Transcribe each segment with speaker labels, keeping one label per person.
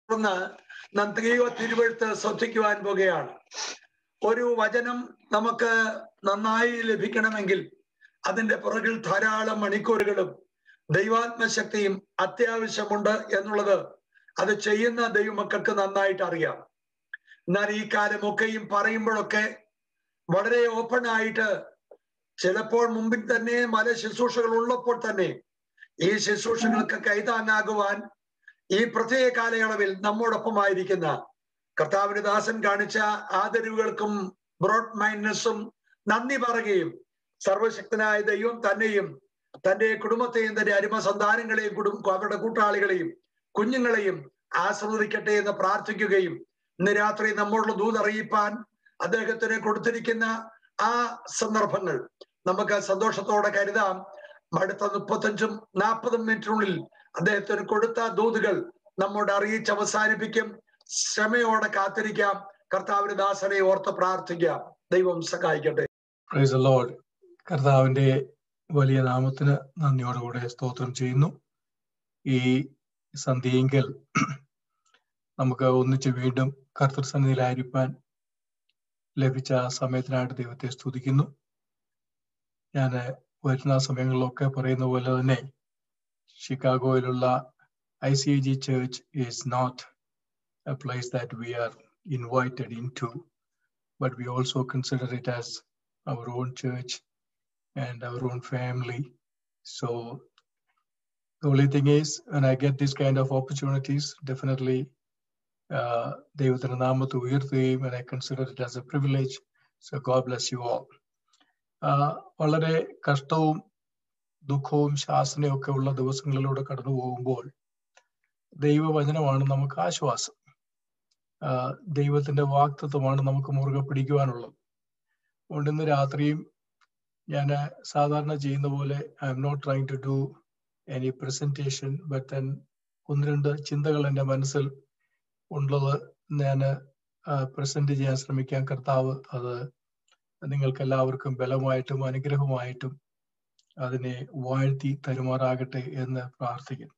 Speaker 1: തുടർന്ന് നാം ദൈവ തിരുവഴുത്ത് ശ്രദ്ധിക്കുവാൻ പോകുകയാണ് ഒരു വചനം നമുക്ക് നന്നായി ലഭിക്കണമെങ്കിൽ അതിന്റെ പുറകിൽ ധാരാളം മണിക്കൂറുകളും ദൈവാത്മശക്തിയും അത്യാവശ്യമുണ്ട് എന്നുള്ളത് അത് ചെയ്യുന്ന ദൈവമക്കൾക്ക് നന്നായിട്ട് അറിയാം എന്നാൽ ഈ കാലമൊക്കെയും പറയുമ്പോഴൊക്കെ വളരെ ഓപ്പൺ ആയിട്ട് ചിലപ്പോൾ മുമ്പിൽ തന്നെ പല ശുശ്രൂഷകൾ ഉള്ളപ്പോൾ തന്നെ ഈ ശുശ്രൂഷകൾക്ക് കൈതാങ്ങാകുവാൻ ഈ പ്രത്യേക കാലയളവിൽ നമ്മോടൊപ്പമായിരിക്കുന്ന കർത്താവിന് ദാസൻ കാണിച്ച ആദരവുകൾക്കും ബ്രോഡ് മൈൻഡ്നെസ്സും നന്ദി പറയുകയും സർവശക്തനായ ദൈവം തന്നെയും തന്റെ കുടുംബത്തെയും തന്റെ അരിമ സന്താനങ്ങളെയും കുടുംബ അവരുടെ കൂട്ടാളികളെയും കുഞ്ഞുങ്ങളെയും ആസ്വദിക്കട്ടെ എന്ന് പ്രാർത്ഥിക്കുകയും ഇന്ന് രാത്രി നമ്മോടുള്ള ദൂതറിയിപ്പാൻ അദ്ദേഹത്തിന് കൊടുത്തിരിക്കുന്ന ആ സന്ദർഭങ്ങൾ നമുക്ക് സന്തോഷത്തോടെ കരുതാം അടുത്ത മുപ്പത്തഞ്ചും നാൽപ്പതും മിനിറ്റിനുള്ളിൽ അദ്ദേഹത്തിന് കൊടുത്ത ദൂതുകൾ നമ്മോട് അറിയിച്ച് അവസാനിപ്പിക്കും ക്ഷമയോടെ കാത്തിരിക്കാം കർത്താവിന് ദാസനെ ഓർത്ത് പ്രാർത്ഥിക്കാം ദൈവം സഹായിക്കട്ടെ
Speaker 2: പ്രൈസ് ദ ലോർഡ് കർത്താവിന്റെ വലിയ നാമത്തിന് നന്ദിയോടുകൂടെ സ്തോത്രം ചെയ്യുന്നു ഈ സന്ധ്യയെങ്കിൽ നമുക്ക് ഒന്നിച്ച് വീണ്ടും കർത്തൃ സന്നിധിയിലായിരിക്കാൻ ലഭിച്ച സമയത്തിനായിട്ട് ദൈവത്തെ സ്തുതിക്കുന്നു ഞാൻ വരുന്ന സമയങ്ങളിലൊക്കെ പറയുന്ന പോലെ തന്നെ ഷിക്കാഗോയിലുള്ള I C G church is not a place that we are invited in to but we also consider it as our own church and our own family. So the only thing is, when I get this kind of opportunities, definitely ദൈവത്തിന്റെ നാമത്തെ ഉയർത്തുകയും and I consider it as a privilege. So God bless you all. വളരെ കഷ്ടവും ദുഃഖവും ശാസനയും ഒക്കെ ഉള്ള ദിവസങ്ങളിലൂടെ കടന്നു പോകുമ്പോൾ ദൈവവചനമാണ് നമുക്ക് ആശ്വാസം ദൈവത്തിന്റെ വാക്തത്വമാണ് നമുക്ക് മുറുകെ പിടിക്കുവാനുള്ളത് അതുകൊണ്ട് ഇന്ന് രാത്രിയും ഞാൻ സാധാരണ ചെയ്യുന്ന പോലെ I'm not trying to do any presentation but then ഒന്ന് രണ്ട് ചിന്തകൾ എൻ്റെ മനസ്സിൽ ഉള്ളത് ഞാൻ പ്രസന്റ് ചെയ്യാൻ ശ്രമിക്കാൻ കർത്താവ് അത് നിങ്ങൾക്ക് എല്ലാവർക്കും ബലമായിട്ടും അനുഗ്രഹമായിട്ടും അതിനെ വാഴ്ത്തി തരുമാറാകട്ടെ എന്ന് പ്രാർത്ഥിക്കുന്നു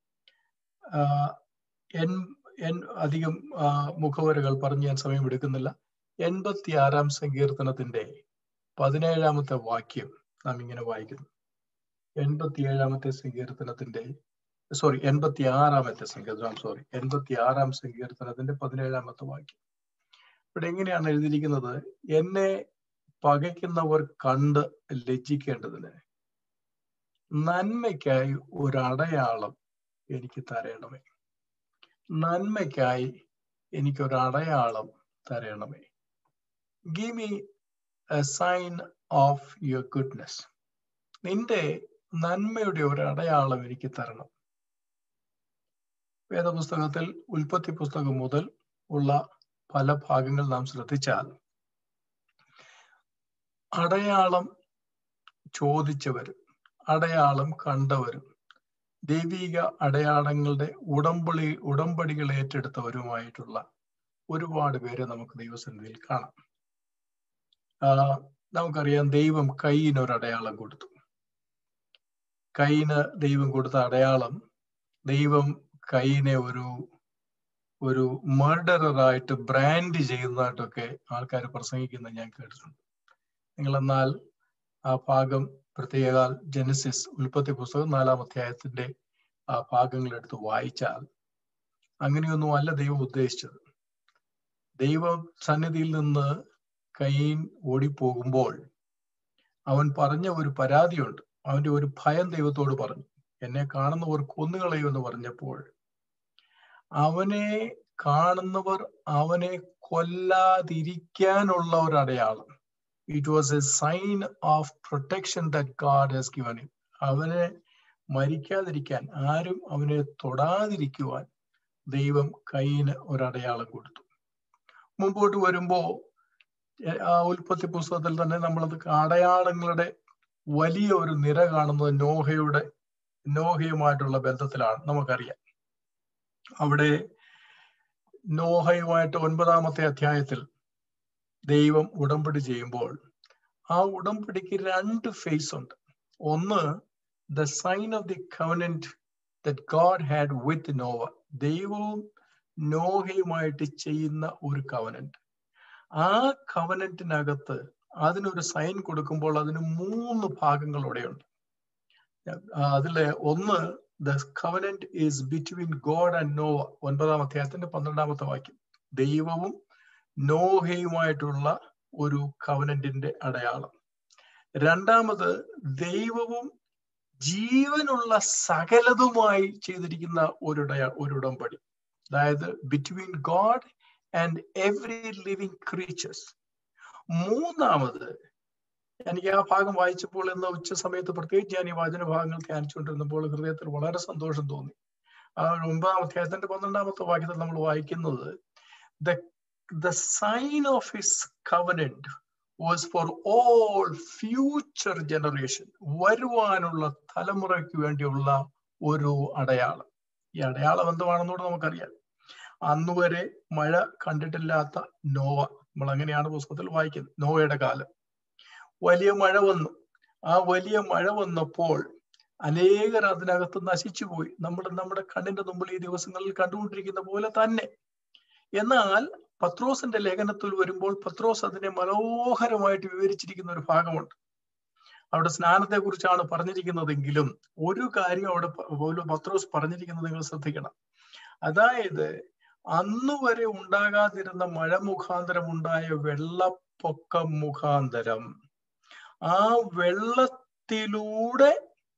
Speaker 2: എൻ എൻ അധികം മുഖവരകൾ പറഞ്ഞ് ഞാൻ സമയം എടുക്കുന്നില്ല എൺപത്തി ആറാം സങ്കീർത്തനത്തിന്റെ പതിനേഴാമത്തെ വാക്യം നാം ഇങ്ങനെ വായിക്കുന്നു എൺപത്തി ഏഴാമത്തെ സങ്കീർത്തനത്തിന്റെ സോറി എൺപത്തി ആറാമത്തെ സങ്കീർത്തനം സോറി എൺപത്തി ആറാം സങ്കീർത്തനത്തിന്റെ പതിനേഴാമത്തെ വാക്യം ഇവിടെ എങ്ങനെയാണ് എഴുതിയിരിക്കുന്നത് എന്നെ പകയ്ക്കുന്നവർ കണ്ട് ലജ്ജിക്കേണ്ടതിന് നന്മയ്ക്കായി ഒരടയാളം എനിക്ക് തരണമേ നന്മയ്ക്കായി എനിക്കൊരു അടയാളം തരണമേ give me a sign of your goodness നിന്റെ നന്മയുടെ ഒരു അടയാളം എനിക്ക് തരണം വേദപുസ്തകത്തിൽ ഉൽപ്പത്തി പുസ്തകം മുതൽ ഉള്ള പല ഭാഗങ്ങൾ നാം ശ്രദ്ധിച്ചാൽ അടയാളം ചോദിച്ചവരും അടയാളം കണ്ടവരും ദൈവിക അടയാളങ്ങളുടെ ഉടമ്പടി ഉടമ്പടികൾ ഏറ്റെടുത്തവരുമായിട്ടുള്ള ഒരുപാട് പേരെ നമുക്ക് ദൈവസന്നിധിയിൽ കാണാം നമുക്കറിയാം ദൈവം കൈയിന് ഒരു അടയാളം കൊടുത്തു കൈയിന് ദൈവം കൊടുത്ത അടയാളം ദൈവം കൈയിനെ ഒരു ഒരു മർഡറായിട്ട് ബ്രാൻഡ് ചെയ്യുന്നതായിട്ടൊക്കെ ആൾക്കാർ പ്രസംഗിക്കുന്നത് ഞാൻ കേട്ടിട്ടുണ്ട് നിങ്ങൾ എന്നാൽ ആ ഭാഗം പ്രത്യേക ജനസിസ് ഉൽപ്പത്തി പുസ്തകം നാലാം അധ്യായത്തിന്റെ ആ ഭാഗങ്ങൾ എടുത്ത് വായിച്ചാൽ അങ്ങനെയൊന്നും അല്ല ദൈവം ഉദ്ദേശിച്ചത് ദൈവ സന്നിധിയിൽ നിന്ന് കൈൻ ഓടിപ്പോകുമ്പോൾ അവൻ പറഞ്ഞ ഒരു പരാതിയുണ്ട് അവന്റെ ഒരു ഭയം ദൈവത്തോട് പറഞ്ഞു എന്നെ കാണുന്നവർ കൊന്നുകളയുമെന്ന് പറഞ്ഞപ്പോൾ അവനെ കാണുന്നവർ അവനെ കൊല്ലാതിരിക്കാനുള്ള ഒരു അടയാളം it was a sign of protection that God has given him അവനെ മരിക്കാതിരിക്കാൻ ആരും അവനെ തൊടാതിരിക്കുവാൻ ദൈവം കൈയിന് ഒരടയാളം കൊടുത്തു മുമ്പോട്ട് വരുമ്പോ ആ ഉൽപ്പത്തി പുസ്തകത്തിൽ തന്നെ നമ്മളത് അടയാളങ്ങളുടെ വലിയ ഒരു നിര കാണുന്നത് നോഹയുടെ നോഹയുമായിട്ടുള്ള ബന്ധത്തിലാണ് നമുക്കറിയാം അവിടെ നോഹയുമായിട്ട് ഒൻപതാമത്തെ അധ്യായത്തിൽ ദൈവം ഉടമ്പടി ചെയ്യുമ്പോൾ ആ ഉടമ്പടിക്ക് രണ്ട് ഫേസ് ഉണ്ട് ഒന്ന് the sign of the covenant that God had with Noah ദൈവവും നോഹയുമായിട്ട് ചെയ്യുന്ന ഒരു കവനന്റ് ആ കവനന്റിനകത്ത് അതിനൊരു സൈൻ കൊടുക്കുമ്പോൾ അതിന് മൂന്ന് ഭാഗങ്ങളോടെയുണ്ട് അതിലെ ഒന്ന് the covenant is between God and Noah ഒൻപതാം അധ്യായത്തിന്റെ പന്ത്രണ്ടാമത്തെ വാക്യം ദൈവവും നോഹയുമായിട്ടുള്ള ഒരു കവനന്റിന്റെ അടയാളം രണ്ടാമത് ദൈവവും ജീവനുള്ള സകലതുമായി ചെയ്തിരിക്കുന്ന ഒരു ഒരു ഉടമ്പടി അതായത് between God and every living creatures മൂന്നാമത് എനിക്ക് ആ ഭാഗം വായിച്ചപ്പോൾ എന്ന ഉച്ച സമയത്ത് പ്രത്യേകിച്ച് ഞാൻ ഈ വചന ഭാഗങ്ങൾ ധ്യാനിച്ചുകൊണ്ടിരുന്നപ്പോൾ ഹൃദയത്തിൽ വളരെ സന്തോഷം തോന്നി ആ ഒമ്പതാം അധ്യായത്തിന്റെ പന്ത്രണ്ടാമത്തെ വാക്യത്തിൽ നമ്മൾ വായിക്കുന്നത് the the sign of his covenant was for all future generation വരുവാനുള്ള തലമുറയ്ക്ക് വേണ്ടിയുള്ള ഒരു അടയാളം ഈ അടയാളം എന്തുവാണെന്നോട് നമുക്കറിയാം അന്ന് വരെ മഴ കണ്ടിട്ടില്ലാത്ത നോവ നമ്മൾ അങ്ങനെയാണ് പുസ്തകത്തിൽ വായിക്കുന്നത് നോവയുടെ കാലം വലിയ മഴ വന്നു ആ വലിയ മഴ വന്നപ്പോൾ അനേകർ അതിനകത്ത് നശിച്ചുപോയി നമ്മൾ നമ്മുടെ കണ്ണിന്റെ മുമ്പിൽ ഈ ദിവസങ്ങളിൽ കണ്ടുകൊണ്ടിരിക്കുന്ന പോലെ തന്നെ എന്നാൽ പത്രോസിന്റെ ലേഖനത്തിൽ വരുമ്പോൾ പത്രോസ് അതിനെ മനോഹരമായിട്ട് വിവരിച്ചിരിക്കുന്ന ഒരു ഭാഗമുണ്ട് അവിടെ സ്നാനത്തെ കുറിച്ചാണ് പറഞ്ഞിരിക്കുന്നതെങ്കിലും ഒരു കാര്യം അവിടെ പത്രോസ് പറഞ്ഞിരിക്കുന്നത് നിങ്ങൾ ശ്രദ്ധിക്കണം അതായത് അന്നു വരെ ഉണ്ടാകാതിരുന്ന മഴ മുഖാന്തരം ഉണ്ടായ വെള്ളപ്പൊക്കം മുഖാന്തരം ആ വെള്ളത്തിലൂടെ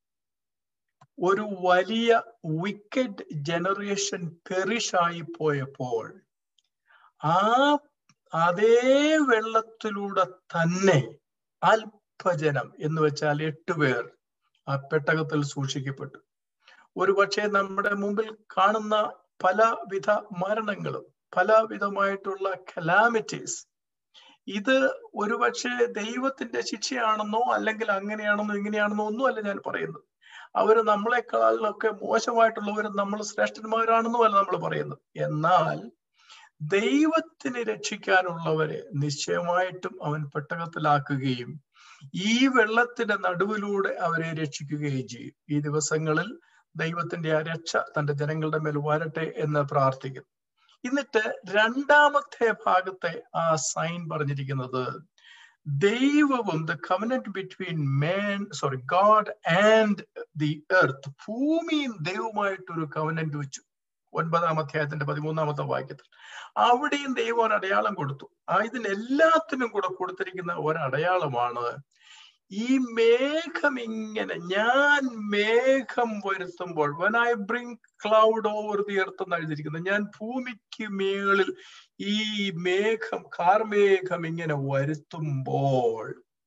Speaker 2: ഒരു വലിയ വിക്കറ്റ് ജനറേഷൻ പെറിഷായി പോയപ്പോൾ ആ അതേ വെള്ളത്തിലൂടെ തന്നെ അല്പജനം എന്ന് വെച്ചാൽ എട്ട് പേർ ആ പെട്ടകത്തിൽ സൂക്ഷിക്കപ്പെട്ടു ഒരു പക്ഷേ നമ്മുടെ മുമ്പിൽ കാണുന്ന പലവിധ മരണങ്ങളും പലവിധമായിട്ടുള്ള കലാമിറ്റീസ് ഇത് ഒരുപക്ഷെ ദൈവത്തിന്റെ ശിക്ഷയാണെന്നോ അല്ലെങ്കിൽ അങ്ങനെയാണെന്നോ ഇങ്ങനെയാണെന്നോ ഒന്നും അല്ല ഞാൻ പറയുന്നത് അവര് നമ്മളെക്കാളൊക്കെ മോശമായിട്ടുള്ളവരും നമ്മൾ ശ്രേഷ്ഠന്മാരാണെന്നോ അല്ല നമ്മൾ പറയുന്നത് എന്നാൽ ദൈവത്തിന് രക്ഷിക്കാനുള്ളവരെ നിശ്ചയമായിട്ടും അവൻ പെട്ടകത്തിലാക്കുകയും ഈ വെള്ളത്തിന്റെ നടുവിലൂടെ അവരെ രക്ഷിക്കുകയും ചെയ്യും ഈ ദിവസങ്ങളിൽ ദൈവത്തിന്റെ ആ രക്ഷ തന്റെ ജനങ്ങളുടെ മേൽ വരട്ടെ എന്ന് പ്രാർത്ഥിക്കുന്നു എന്നിട്ട് രണ്ടാമത്തെ ഭാഗത്തെ ആ സൈൻ പറഞ്ഞിരിക്കുന്നത് ദൈവവും the covenant between men sorry God and the earth ഭൂമിയും ദൈവമായിട്ടൊരു കവനന്റ് വെച്ചു ഒൻപതാം അധ്യായത്തിന്റെ പതിമൂന്നാമത്തെ വാക്യത്തിൽ അവിടെയും ദൈവം ഒരു അടയാളം കൊടുത്തു ആ ഇതിനെല്ലാത്തിനും കൂടെ കൊടുത്തിരിക്കുന്ന ഒരടയാളമാണ് ഈ മേഘം ഇങ്ങനെ ഞാൻ മേഘം വരുത്തുമ്പോൾ when I bring cloud over the earth എന്ന് എഴുതിയിരിക്കുന്നത് ഞാൻ ഭൂമിക്ക് മേളിൽ ഈ മേഘം കാർമേഘം ഇങ്ങനെ വരുത്തുമ്പോൾ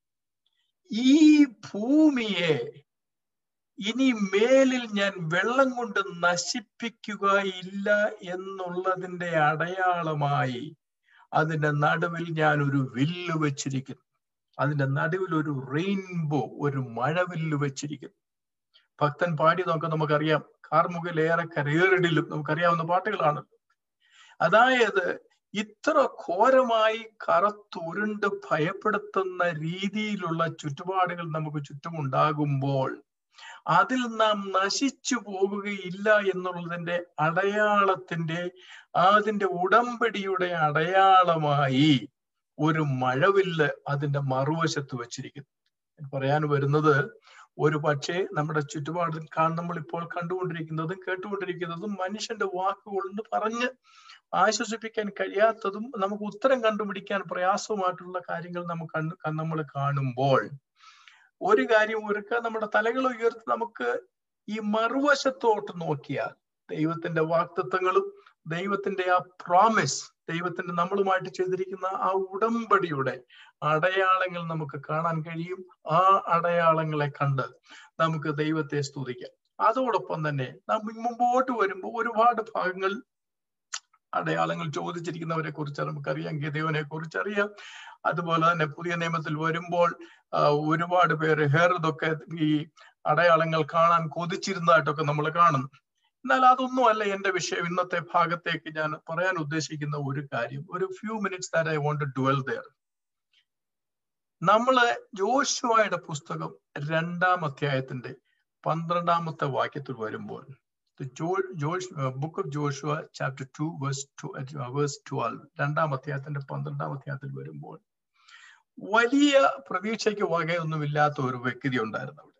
Speaker 2: ഈ ഭൂമിയെ ഇനി മേലിൽ ഞാൻ വെള്ളം കൊണ്ട് നശിപ്പിക്കുകയില്ല എന്നുള്ളതിന്റെ അടയാളമായി അതിന്റെ നടുവിൽ ഞാൻ ഒരു വില്ല് വെച്ചിരിക്കുന്നു അതിന്റെ നടുവിൽ ഒരു റെയിൻബോ ഒരു മഴവില്ല് വെച്ചിരിക്കുന്നു ഭക്തൻ പാടിയതൊക്കെ നമുക്കറിയാം കാർമുകിലേറെ കരേറിടിലും നമുക്കറിയാവുന്ന പാട്ടുകളാണ് അതായത് ഇത്ര ഘോരമായി കറുത്തുരുണ്ട് ഭയപ്പെടുത്തുന്ന രീതിയിലുള്ള ചുറ്റുപാടുകൾ നമുക്ക് ചുറ്റുമുണ്ടാകുമ്പോൾ അതിൽ നാം നശിച്ചു പോകുകയില്ല എന്നുള്ളതിന്റെ അടയാളത്തിന്റെ അതിന്റെ ഉടമ്പടിയുടെ അടയാളമായി ഒരു മഴവില്ല് അതിന്റെ മറുവശത്ത് വെച്ചിരിക്കുന്നു പറയാൻ വരുന്നത് ഒരു പക്ഷേ നമ്മുടെ ചുറ്റുപാടിൽ നമ്മൾ ഇപ്പോൾ കണ്ടുകൊണ്ടിരിക്കുന്നതും കേട്ടുകൊണ്ടിരിക്കുന്നതും മനുഷ്യന്റെ വാക്കുകൊണ്ട് പറഞ്ഞ് ആശ്വസിപ്പിക്കാൻ കഴിയാത്തതും നമുക്ക് ഉത്തരം കണ്ടുപിടിക്കാൻ പ്രയാസവുമായിട്ടുള്ള കാര്യങ്ങൾ നമുക്ക് നമ്മൾ കാണുമ്പോൾ ഒരു കാര്യം ഒരുക്ക നമ്മുടെ തലകൾ ഉയർത്തി നമുക്ക് ഈ മറുവശത്തോട്ട് നോക്കിയാൽ ദൈവത്തിന്റെ വാക്തത്വങ്ങളും ദൈവത്തിന്റെ ആ പ്രോമിസ് ദൈവത്തിന്റെ നമ്മളുമായിട്ട് ചെയ്തിരിക്കുന്ന ആ ഉടമ്പടിയുടെ അടയാളങ്ങൾ നമുക്ക് കാണാൻ കഴിയും ആ അടയാളങ്ങളെ കണ്ട് നമുക്ക് ദൈവത്തെ സ്തുതിക്കാം അതോടൊപ്പം തന്നെ നമ്മൾ മുമ്പോട്ട് വരുമ്പോൾ ഒരുപാട് ഭാഗങ്ങൾ അടയാളങ്ങൾ ചോദിച്ചിരിക്കുന്നവരെ കുറിച്ച് നമുക്കറിയാം ഗീതയോനെ കുറിച്ച് അറിയാം അതുപോലെ തന്നെ പുതിയ നിയമത്തിൽ വരുമ്പോൾ ഒരുപാട് പേര് ഹെറതൊക്കെ ഈ അടയാളങ്ങൾ കാണാൻ കൊതിച്ചിരുന്നതായിട്ടൊക്കെ നമ്മൾ കാണുന്നു എന്നാൽ അതൊന്നും അല്ല എന്റെ വിഷയം ഇന്നത്തെ ഭാഗത്തേക്ക് ഞാൻ പറയാൻ ഉദ്ദേശിക്കുന്ന ഒരു കാര്യം ഒരു few minutes that I want to dwell there നമ്മള് ജോഷുവയുടെ പുസ്തകം രണ്ടാം അധ്യായത്തിന്റെ പന്ത്രണ്ടാമത്തെ വാക്യത്തിൽ വരുമ്പോൾ The Jo- Josh, uh, book of Joshua, chapter 2, verse, two, uh, verse 12. രണ്ടാം അധ്യായത്തിന്റെ പന്ത്രണ്ടാം അധ്യായത്തിൽ വരുമ്പോൾ വലിയ പ്രതീക്ഷയ്ക്ക് വകയൊന്നുമില്ലാത്ത ഒരു വ്യക്തി ഉണ്ടായിരുന്നു അവിടെ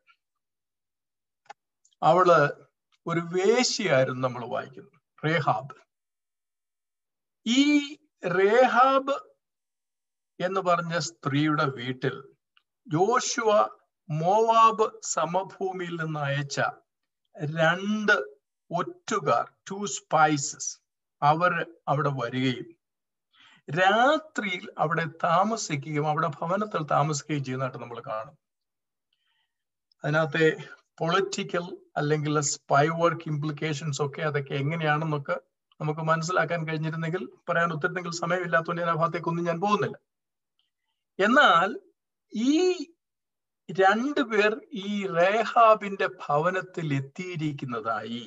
Speaker 2: അവള് ഒരു വേശിയായിരുന്നു നമ്മൾ വായിക്കുന്നത് റേഹാബ് ഈ റേഹാബ് എന്ന് പറഞ്ഞ സ്ത്രീയുടെ വീട്ടിൽ ജോഷുവ മോവാബ് സമഭൂമിയിൽ നിന്ന് അയച്ച രണ്ട് ഒറ്റുകാർ ടു സ്പൈസസ് അവർ അവിടെ വരികയും രാത്രിയിൽ അവിടെ താമസിക്കുകയും അവിടെ ഭവനത്തിൽ താമസിക്കുകയും ചെയ്യുന്നതായിട്ട് നമ്മൾ കാണും അതിനകത്തെ പൊളിറ്റിക്കൽ അല്ലെങ്കിൽ സ്പൈ വർക്ക് ഇംപ്ലിക്കേഷൻസ് ഒക്കെ അതൊക്കെ എങ്ങനെയാണെന്നൊക്കെ നമുക്ക് മനസ്സിലാക്കാൻ കഴിഞ്ഞിരുന്നെങ്കിൽ പറയാൻ ഒത്തിരുന്നെങ്കിൽ സമയമില്ലാത്തതുകൊണ്ട് ഞാൻ ആ ഭാഗത്തേക്കൊന്നും ഞാൻ പോകുന്നില്ല എന്നാൽ ഈ രണ്ടുപേർ ഈ റേഹാബിന്റെ ഭവനത്തിൽ എത്തിയിരിക്കുന്നതായി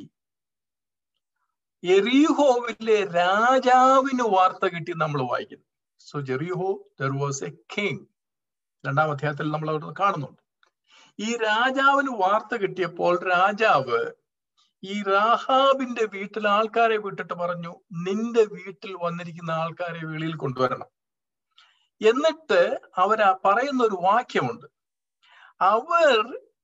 Speaker 2: എറിഹോവിലെ രാജാവിന് വാർത്ത കിട്ടി നമ്മൾ വായിക്കുന്നു so Jericho there was a king രണ്ടാം അധ്യായത്തിൽ നമ്മൾ അവിടെ കാണുന്നുണ്ട് ഈ രാജാവിന് വാർത്ത കിട്ടിയപ്പോൾ രാജാവ് ഈ റാഹാബിന്റെ വീട്ടിൽ ആൾക്കാരെ വിട്ടിട്ട് പറഞ്ഞു നിന്റെ വീട്ടിൽ വന്നിരിക്കുന്ന ആൾക്കാരെ വെളിയിൽ കൊണ്ടുവരണം എന്നിട്ട് അവർ പറയുന്ന ഒരു വാക്യമുണ്ട് അവർ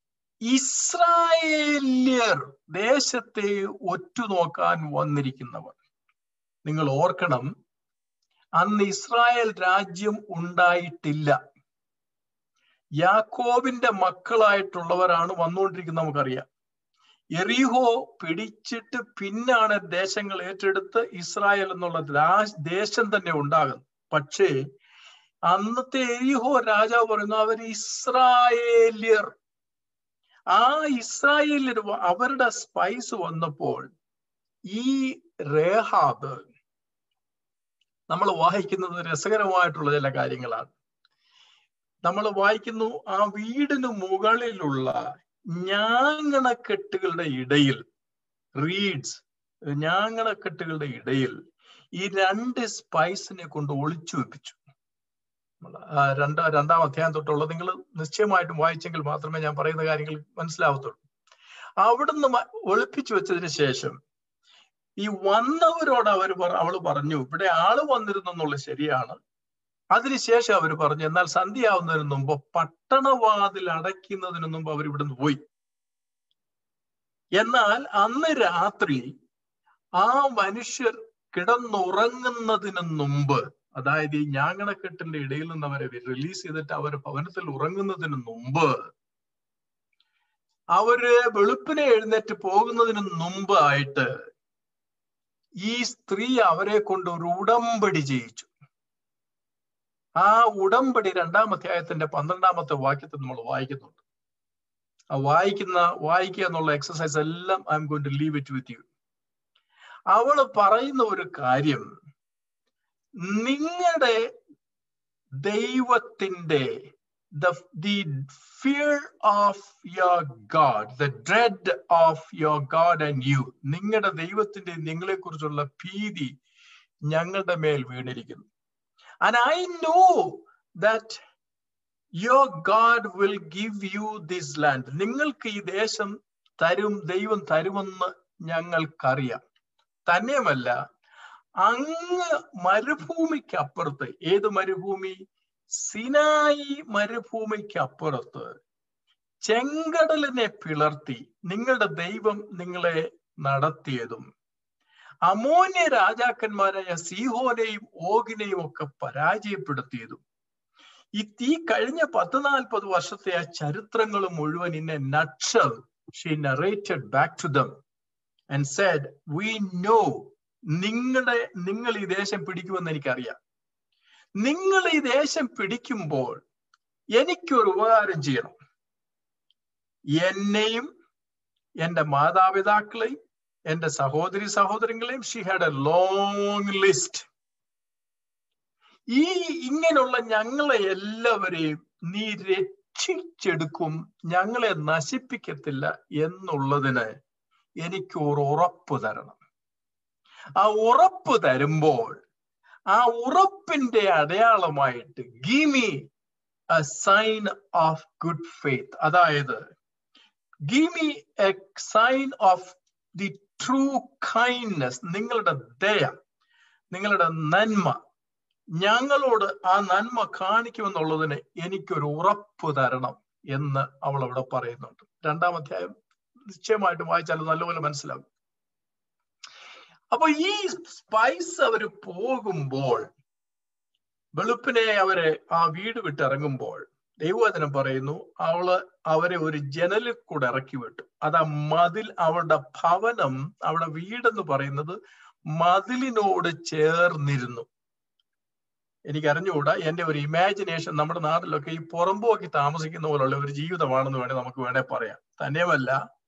Speaker 2: ഇസ്രായേല്യർ ദേശത്തെ ഒറ്റുനോക്കാൻ വന്നിരിക്കുന്നവർ നിങ്ങൾ ഓർക്കണം അന്ന് ഇസ്രായേൽ രാജ്യം ഉണ്ടായിട്ടില്ല യാക്കോബിന്റെ മക്കളായിട്ടുള്ളവരാണ് വന്നുകൊണ്ടിരിക്കുന്നത് നമുക്കറിയാം എറിഹോ പിടിച്ചിട്ട് പിന്നാണ് ദേശങ്ങൾ ഏറ്റെടുത്ത് ഇസ്രായേൽ എന്നുള്ള ദേശം തന്നെ ഉണ്ടാകുന്നത് പക്ഷേ അന്നത്തെ എരിഹോ രാജാവ് പറയുന്നു അവർ ഇസ്രായേല്യർ ആ ഇസ്രായേലിൽ അവരുടെ സ്പൈസ് വന്നപ്പോൾ ഈ റേഹാബ് നമ്മൾ വായിക്കുന്നത് രസകരമായിട്ടുള്ള ചില കാര്യങ്ങളാണ് നമ്മൾ വായിക്കുന്നു ആ വീടിന് മുകളിലുള്ള ഞാങ്ങണക്കെട്ടുകളുടെ ഇടയിൽ റീഡ്സ് ഞാങ്ങണക്കെട്ടുകളുടെ ഇടയിൽ ഈ രണ്ട് സ്പൈസിനെ കൊണ്ട് ഒളിച്ചു വെപ്പിച്ചു രണ്ട് രണ്ടാം അധ്യായം തൊട്ടുള്ള നിങ്ങൾ നിശ്ചയമായിട്ടും വായിച്ചെങ്കിൽ മാത്രമേ ഞാൻ പറയുന്ന കാര്യങ്ങൾ മനസ്സിലാവത്തുള്ളൂ അവിടുന്ന് ഒളിപ്പിച്ചു വെച്ചതിന് ശേഷം ഈ വന്നവരോട് അവർ അവള് പറഞ്ഞു ഇവിടെ ആള് വന്നിരുന്നു എന്നുള്ളത് ശരിയാണ് അതിനുശേഷം അവർ പറഞ്ഞു എന്നാൽ സന്ധ്യയാവുന്നതിന് മുമ്പ് പട്ടണവാതിൽ അടയ്ക്കുന്നതിന് മുമ്പ് അവർ ഇവിടുന്ന് പോയി എന്നാൽ അന്ന് രാത്രി ആ മനുഷ്യർ കിടന്നുറങ്ങുന്നതിന് മുമ്പ് അതായത് ഈ ഞാങ്ങണക്കെട്ടിന്റെ ഇടയിൽ നിന്ന് അവരെ റിലീസ് ചെയ്തിട്ട് അവർ ഭവനത്തിൽ ഉറങ്ങുന്നതിന് മുമ്പ് അവര് വെളുപ്പിനെ എഴുന്നേറ്റ് പോകുന്നതിന് മുമ്പ് ആയിട്ട് ഈ സ്ത്രീ അവരെ കൊണ്ട് ഒരു ഉടമ്പടി ചെയ്യിച്ചു ആ ഉടമ്പടി രണ്ടാം അധ്യായത്തിന്റെ പന്ത്രണ്ടാമത്തെ വാക്യത്തിൽ നമ്മൾ വായിക്കുന്നുണ്ട് ആ വായിക്കുന്ന വായിക്കുക എന്നുള്ള എക്സസൈസ് എല്ലാം I'm going to leave it with you അവള് പറയുന്ന ഒരു കാര്യം നിങ്ങളുടെ ദൈവത്തിന്റെ the the fear of your god the dread of your god and you നിങ്ങളുടെ ദൈവത്തിന്റെ നിങ്ങളെ കുറിച്ചുള്ള ഭീതി ഞങ്ങളുടെ മേൽ വീണിരിക്കുന്നു and i know that your god will give you this land നിങ്ങൾക്ക് ഈ ദേശം തരും ദൈവം തരുമെന്ന് ഞങ്ങൾക്കറിയാം തന്നെയുമല്ല അങ്ങ് മരുഭൂമിക്ക് അപ്പുറത്ത് ഏത് മരുഭൂമി സിനായി മരുഭൂമിക്ക് അപ്പുറത്ത് ചെങ്കടലിനെ പിളർത്തി നിങ്ങളുടെ ദൈവം നിങ്ങളെ നടത്തിയതും അമോന്യ രാജാക്കന്മാരായ സീഹോനെയും ഓഗിനെയും ഒക്കെ പരാജയപ്പെടുത്തിയതും ഈ തീ കഴിഞ്ഞ പത്ത് നാൽപ്പത് വർഷത്തെ ആ ചരിത്രങ്ങൾ മുഴുവൻ ഇന്നെ നക്ഷൽ she narrated back to them and said we know നിങ്ങളുടെ നിങ്ങൾ ഈ ദേശം പിടിക്കുമെന്ന് എനിക്കറിയാം നിങ്ങൾ ഈ ദേശം പിടിക്കുമ്പോൾ എനിക്കൊരു ഉപകാരം ചെയ്യണം എന്നെയും എൻ്റെ മാതാപിതാക്കളെയും എൻ്റെ സഹോദരി സഹോദരങ്ങളെയും she had a long list ഈ ഇങ്ങനെയുള്ള ഞങ്ങളെ എല്ലാവരെയും നീ രക്ഷിച്ചെടുക്കും ഞങ്ങളെ നശിപ്പിക്കത്തില്ല എന്നുള്ളതിന് എനിക്ക് ഒരു ഉറപ്പ് തരണം ആ ഉറപ്പ് തരുമ്പോൾ ആ ഉറപ്പിന്റെ അടയാളമായിട്ട് give me a sign of good faith അതായത് give me a sign of the true kindness നിങ്ങളുടെ ദയ നിങ്ങളുടെ നന്മ ഞങ്ങളോട് ആ നന്മ കാണിക്കുമെന്നുള്ളതിന് എനിക്കൊരു ഉറപ്പ് തരണം എന്ന് അവൾ അവിടെ പറയുന്നുണ്ട് രണ്ടാം അധ്യായം നിശ്ചയമായിട്ടും വായിച്ചാൽ നല്ലപോലെ മനസ്സിലാകും അപ്പൊ ഈ സ്പൈസ് അവര് പോകുമ്പോൾ വെളുപ്പിനെ അവരെ ആ വീട് വിട്ടിറങ്ങുമ്പോൾ ദൈവവചനം പറയുന്നു അവള് അവരെ ഒരു ജനലിൽ കൂടെ ഇറക്കി വിട്ടു അത് ആ മതിൽ അവളുടെ ഭവനം അവിടെ വീടെന്ന് പറയുന്നത് മതിലിനോട് ചേർന്നിരുന്നു എനിക്ക് അറിഞ്ഞുകൂടാ എന്റെ ഒരു ഇമാജിനേഷൻ നമ്മുടെ നാട്ടിലൊക്കെ ഈ പുറമ്പോക്കി താമസിക്കുന്ന പോലുള്ള ഒരു ജീവിതമാണെന്ന് വേണേൽ നമുക്ക് വേണേ പറയാം തന്നെയുമല്ല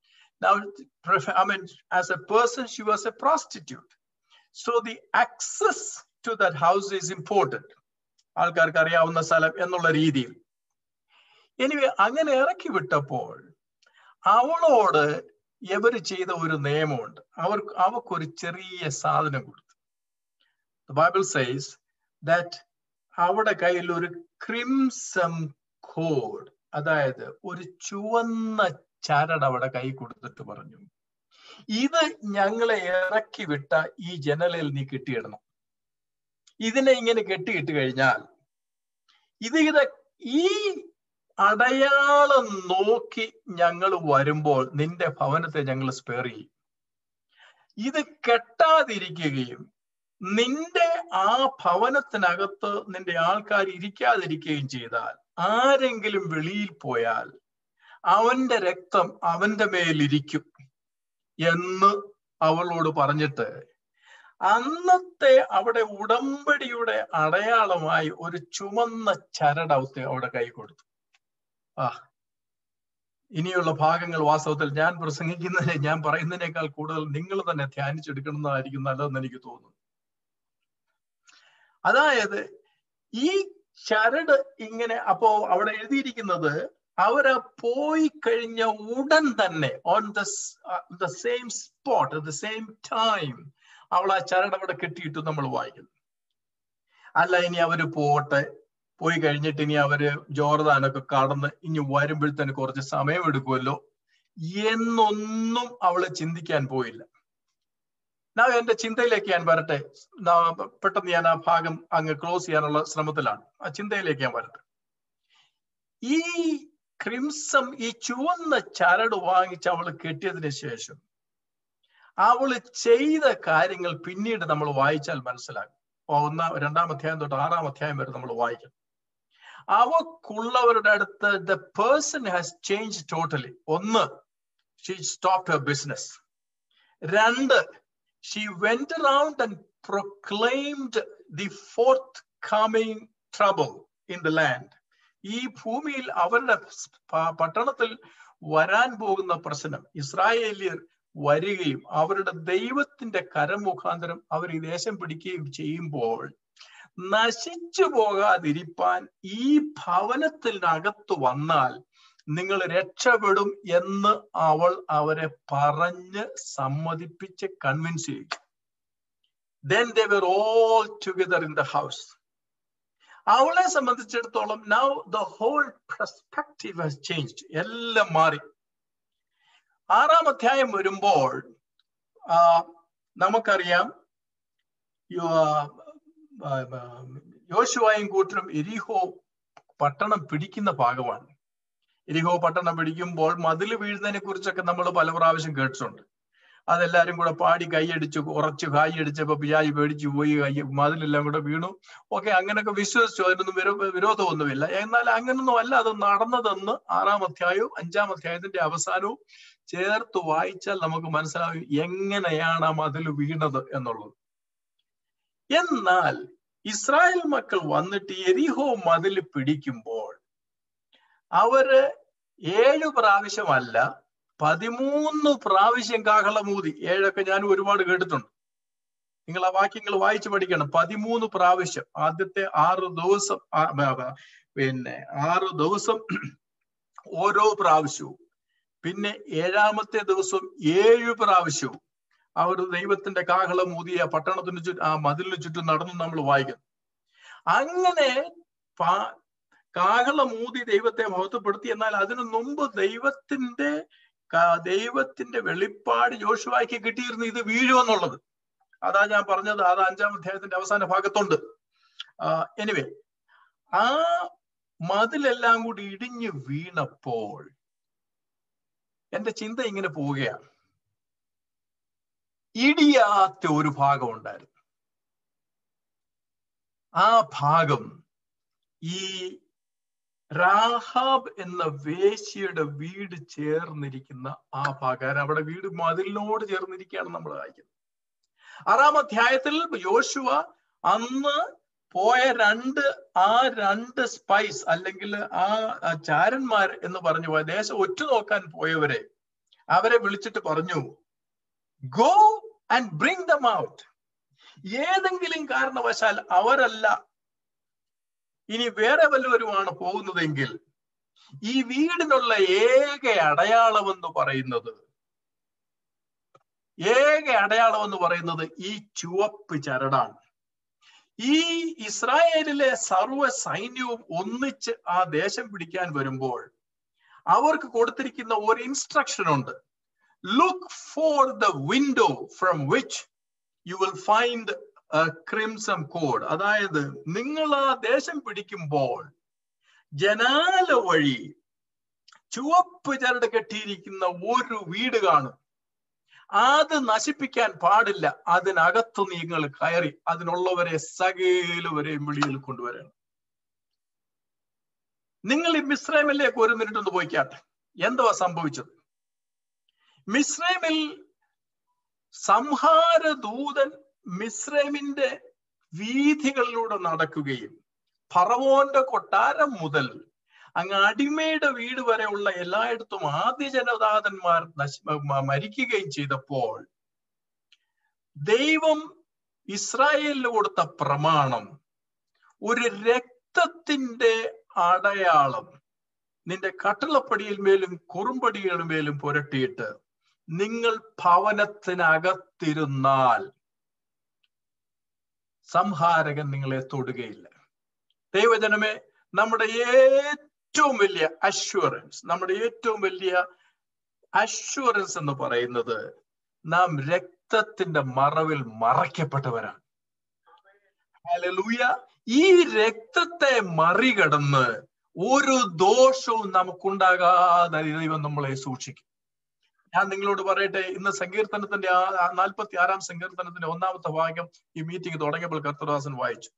Speaker 2: I mean as a person she was a prostitute so the access to that house is important ആൾക്കാർക്ക് അറിയാവുന്ന സ്ഥലം എന്നുള്ള രീതിയിൽ എനിവേ അങ്ങനെ ഇറക്കി വിട്ടപ്പോൾ അവളോട് ഇവര് ചെയ്ത ഒരു നിയമമുണ്ട് അവർ അവർക്കൊരു ചെറിയ സാധനം കൊടുത്തു ബൈബിൾ സൈസ് ദാറ്റ് അവിടെ കയ്യിൽ ഒരു ക്രിംസം കോഡ് അതായത് ഒരു ചുവന്ന ചരട് അവിടെ കൈ കൊടുത്തിട്ട് പറഞ്ഞു ഇത് ഞങ്ങളെ ഇറക്കി വിട്ട ഈ ജനലിൽ നീ കെട്ടിയിടണം ഇതിനെ ഇങ്ങനെ കെട്ടിയിട്ട് കഴിഞ്ഞാൽ ഇത് ഇത് ഈ അടയാളം നോക്കി ഞങ്ങൾ വരുമ്പോൾ നിന്റെ ഭവനത്തെ ഞങ്ങൾ സ്പെയർ ചെയ്യും ഇത് കെട്ടാതിരിക്കുകയും നിന്റെ ആ ഭവനത്തിനകത്ത് നിന്റെ ആൾക്കാർ ഇരിക്കാതിരിക്കുകയും ചെയ്താൽ ആരെങ്കിലും വെളിയിൽ പോയാൽ അവന്റെ രക്തം അവന്റെ മേലിരിക്കും എന്ന് അവളോട് പറഞ്ഞിട്ട് അന്നത്തെ അവിടെ ഉടമ്പടിയുടെ അടയാളമായി ഒരു ചുമന്ന ചരടൗത്ത് അവിടെ കൈ കൊടുത്തു ആ ഇനിയുള്ള ഭാഗങ്ങൾ വാസ്തവത്തിൽ ഞാൻ പ്രസംഗിക്കുന്നതിനെ ഞാൻ പറയുന്നതിനേക്കാൾ കൂടുതൽ നിങ്ങൾ തന്നെ ധ്യാനിച്ചെടുക്കുന്നതായിരിക്കും നല്ലതെന്ന് എനിക്ക് തോന്നുന്നു അതായത് ഈ ചരട് ഇങ്ങനെ അപ്പോ അവിടെ എഴുതിയിരിക്കുന്നത് അവര് പോയി കഴിഞ്ഞ ഉടൻ തന്നെ on the same spot at the same time അവൾ ആ ചരട് അവിടെ കെട്ടിയിട്ടു നമ്മൾ വായിക്കുന്നു അല്ല ഇനി അവര് പോട്ടെ പോയി കഴിഞ്ഞിട്ട് ഇനി അവര് ജോർദാനൊക്കെ കടന്ന് ഇനി വരുമ്പോഴത്തേന് കുറച്ച് സമയം എടുക്കുമല്ലോ എന്നൊന്നും അവള് ചിന്തിക്കാൻ പോയില്ല ഞാൻ എന്റെ ചിന്തയിലേക്ക് ഞാൻ വരട്ടെ പെട്ടെന്ന് ഞാൻ ആ ഭാഗം അങ്ങ് ക്ലോസ് ചെയ്യാനുള്ള ശ്രമത്തിലാണ് ആ ചിന്തയിലേക്ക് ഞാൻ വരട്ടെ ഈ ക്രിംസം ഈ ചുവന്ന ചരട് വാങ്ങിച്ച് അവൾ കെട്ടിയതിന് ശേഷം അവള് ചെയ്ത കാര്യങ്ങൾ പിന്നീട് നമ്മൾ വായിച്ചാൽ മനസ്സിലാകും ഒന്നാം രണ്ടാം അധ്യായം തൊട്ട് ആറാം അധ്യായം വരെ നമ്മൾ വായിക്കും അവക്കുള്ളവരുടെ അടുത്ത് the person has change totally ഒന്ന് ഷീ സ്റ്റോപ്പ് ഹർ ബിസിനസ് രണ്ട് she went around and proclaimed the forthcoming trouble in the land ഈ ഭൂമിയിൽ അവരുടെ പട്ടണത്തിൽ വരാൻ പോകുന്ന പ്രശ്നം ഇസ്രായേലിയർ വരികയും അവരുടെ ദൈവത്തിന്റെ കരം മുഖാന്തരം അവർ ഈ ദേശം പിടിക്കുകയും ചെയ്യുമ്പോൾ നശിച്ചു പോകാതിരിപ്പാൻ ഈ ഭവനത്തിനകത്ത് വന്നാൽ നിങ്ങൾ രക്ഷപ്പെടും എന്ന് അവൾ അവരെ പറഞ്ഞ് സമ്മതിപ്പിച്ച് കൺവിൻസ് ചെയ്യും then they were all together in the house അവളെ സംബന്ധിച്ചിടത്തോളം now the whole perspective has changed എല്ലാം മാറി ആറാം അധ്യായം വരുമ്പോൾ നമുക്കറിയാം യോശുവായും കൂട്ടരും എരിഹോ പട്ടണം പിടിക്കുന്ന ഭാഗമാണ് എരിഹോ പട്ടണം പിടിക്കുമ്പോൾ മതിൽ വീഴുന്നതിനെ കുറിച്ചൊക്കെ നമ്മൾ പല പ്രാവശ്യം കേട്ടിട്ടുണ്ട് അതെല്ലാരും കൂടെ പാടി കൈയടിച്ചു ഉറച്ചു കായടിച്ചപ്പോ പിയായി പേടിച്ചു പോയി കൈ മതിലെല്ലാം കൂടെ വീണു ഓക്കെ അങ്ങനെയൊക്കെ വിശ്വസിച്ചു അതിനൊന്നും വിരോ വിരോധമൊന്നുമില്ല എന്നാൽ അങ്ങനൊന്നും അല്ല അത് നടന്നതെന്ന് ആറാം അധ്യായവും അഞ്ചാം അധ്യായത്തിന്റെ അവസാനവും ചേർത്ത് വായിച്ചാൽ നമുക്ക് മനസ്സിലാവും എങ്ങനെയാണ് ആ മതിൽ വീണത് എന്നുള്ളത് എന്നാൽ ഇസ്രായേൽ മക്കൾ വന്നിട്ട് എരിഹോ മതിൽ പിടിക്കുമ്പോൾ അവര് ഏഴു പ്രാവശ്യമല്ല പതിമൂന്ന് പ്രാവശ്യം കാഹളമൂതി ഏഴൊക്കെ ഞാൻ ഒരുപാട് കേട്ടിട്ടുണ്ട് നിങ്ങൾ ആ വാക്യങ്ങൾ വായിച്ചു പഠിക്കണം പതിമൂന്ന് പ്രാവശ്യം ആദ്യത്തെ ആറ് ദിവസം പിന്നെ ആറ് ദിവസം ഓരോ പ്രാവശ്യവും പിന്നെ ഏഴാമത്തെ ദിവസം ഏഴു പ്രാവശ്യവും അവർ ദൈവത്തിന്റെ കാഹളം ഊതിയ പട്ടണത്തിന് ചുറ്റും ആ മതിലിന് ചുറ്റും നടന്നു നമ്മൾ വായിക്കുന്നു അങ്ങനെ കാഹളം ഊതി ദൈവത്തെ മഹത്വപ്പെടുത്തി എന്നാൽ അതിനു മുമ്പ് ദൈവത്തിന്റെ ക- ദൈവത്തിന്റെ വെളിപ്പാട് യോശുവായ്ക്ക് കിട്ടിയിരുന്നു ഇത് വീഴുമെന്നുള്ളത് അതാ ഞാൻ പറഞ്ഞത് അത് അഞ്ചാം അധ്യായത്തിന്റെ അവസാന ഭാഗത്തുണ്ട് എനിവേ ആ മതിലെല്ലാം കൂടി ഇടിഞ്ഞു വീണപ്പോൾ എന്റെ ചിന്ത ഇങ്ങനെ പോവുകയാണ് ഇടിയാത്ത ഒരു ഭാഗം ഉണ്ടായിരുന്നു ആ ഭാഗം ഈ രാഹാബ് എന്ന വേശ്യയുടെ വീട് ചേർന്നിരിക്കുന്ന ആ ഭാഗം അവിടെ വീട് മതിലിനോട് ചേർന്നിരിക്കുകയാണ് നമ്മൾ വായിക്കുന്നത് ആറാം അധ്യായത്തിൽ യോശുവ അന്ന് പോയ രണ്ട് ആ രണ്ട് സ്പൈസ് അല്ലെങ്കിൽ ആ ആ ചാരന്മാർ എന്ന് പറഞ്ഞു പോയ ദേശം ഒറ്റുനോക്കാൻ പോയവരെ അവരെ വിളിച്ചിട്ട് പറഞ്ഞു go and bring them out ഏതെങ്കിലും കാരണവശാൽ അവരല്ല ഇനി വേറെ വല്ലവരുമാണ് പോകുന്നതെങ്കിൽ ഈ വീടിനുള്ള ഏക അടയാളം എന്ന് പറയുന്നത് ഏക അടയാളം എന്ന് പറയുന്നത് ഈ ചുവപ്പ് ചരടാണ് ഈ ഇസ്രായേലിലെ സർവ്വ സൈന്യവും ഒന്നിച്ച് ആ ദേശം പിടിക്കാൻ വരുമ്പോൾ അവർക്ക് കൊടുത്തിരിക്കുന്ന ഒരു ഇൻസ്ട്രക്ഷൻ ഉണ്ട് look for the window from which you will find crimson cord അതായത് നിങ്ങൾ ആ ദേശം പിടിക്കുമ്പോൾ ജനാല വഴി ചുവപ്പ് ചരട് കെട്ടിയിരിക്കുന്ന ഒരു വീട് കാണും അത് നശിപ്പിക്കാൻ പാടില്ല അതിനകത്ത് നിങ്ങൾ കയറി അതിനുള്ളവരെ സകലവരെയും വെളിയിൽ കൊണ്ടുവരണം നിങ്ങൾ ഈ മിശ്രമിലേക്ക് ഒരു മിനിറ്റ് ഒന്ന് പോയിക്കാട്ടെ എന്തുവാ സംഭവിച്ചത് മിശ്രമിൽ സംഹാര ദൂതൻ മിശ്രമിന്റെ വീഥികളിലൂടെ നടക്കുകയും ഫറവോന്റെ കൊട്ടാരം മുതൽ അങ്ങ് അടിമയുടെ വീട് വരെയുള്ള എല്ലായിടത്തും ആദ്യ ജനതാതന്മാർ നശി മരിക്കുകയും ചെയ്തപ്പോൾ ദൈവം ഇസ്രായേലിന് കൊടുത്ത പ്രമാണം ഒരു രക്തത്തിന്റെ അടയാളം നിന്റെ കട്ടിളപ്പടിയിൽ മേലും കുറുമ്പടിയുടെ മേലും പുരട്ടിയിട്ട് നിങ്ങൾ ഭവനത്തിനകത്തിരുന്നാൽ സംഹാരകൻ നിങ്ങളെ തൊടുകയില്ല ദൈവജനമേ നമ്മുടെ ഏറ്റവും വലിയ അഷ്വറൻസ് നമ്മുടെ ഏറ്റവും വലിയ അഷ്വറൻസ് എന്ന് പറയുന്നത് നാം രക്തത്തിന്റെ മറവിൽ മറയ്ക്കപ്പെട്ടവരാണ് ഹല്ലേലൂയ ഈ രക്തത്തെ മറികടന്ന് ഒരു ദോഷവും നമുക്കുണ്ടാകാതെ ദൈവം നമ്മളെ സൂക്ഷിക്കും ഞാൻ നിങ്ങളോട് പറയട്ടെ ഇന്ന് സങ്കീർത്തനത്തിന്റെ ആ നാൽപ്പത്തി ആറാം സങ്കീർത്തനത്തിന്റെ ഒന്നാമത്തെ ഭാഗം ഈ മീറ്റിംഗ് തുടങ്ങിയപ്പോൾ കർത്തദാസൻ വായിച്ചു